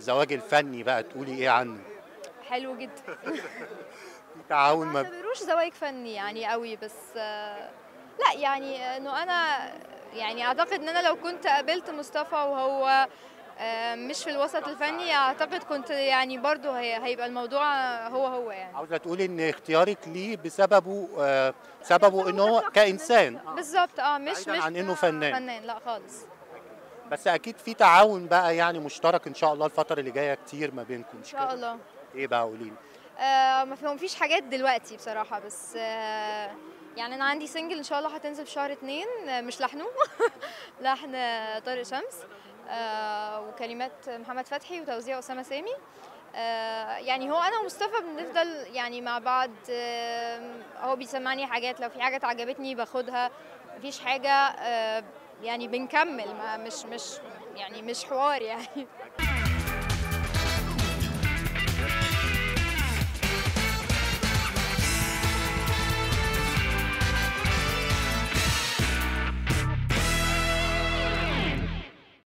الزواج الفني بقى تقولي ايه عنه حلو جدا في تعاون ما ما اعتبروش زواج فني يعني قوي بس آه، لا يعني انه انا يعني اعتقد ان انا لو كنت قابلت مصطفى وهو آه، مش في الوسط الفني اعتقد كنت يعني برضو هي- هيبقى الموضوع هو هو يعني عاوزه تقولي ان اختيارك ليه بسببه آه سببه ان هو كانسان آه. بالظبط اه مش بعيداً مش عن إنه ك- فنان. فنان لا خالص بس اكيد في تعاون بقى يعني مشترك ان شاء الله الفتره اللي جايه كتير ما بينكم ان شاء الله ايه بقى قولي لي آه ما فيهم فيش حاجات دلوقتي بصراحة بس آه يعني أنا عندي سنجل إن شاء الله هتنزل في شهر اتنين آه مش لحنه لحن آه، طارق شمس آه وكلمات محمد فتحي وتوزيع أسامة سامي آه يعني هو أنا ومصطفى بنفضل يعني مع بعض آه هو بيسمعني حاجات لو في حاجات عجبتني باخدها مفيش حاجة آه يعني بنكمل ما مش مش يعني مش حوار يعني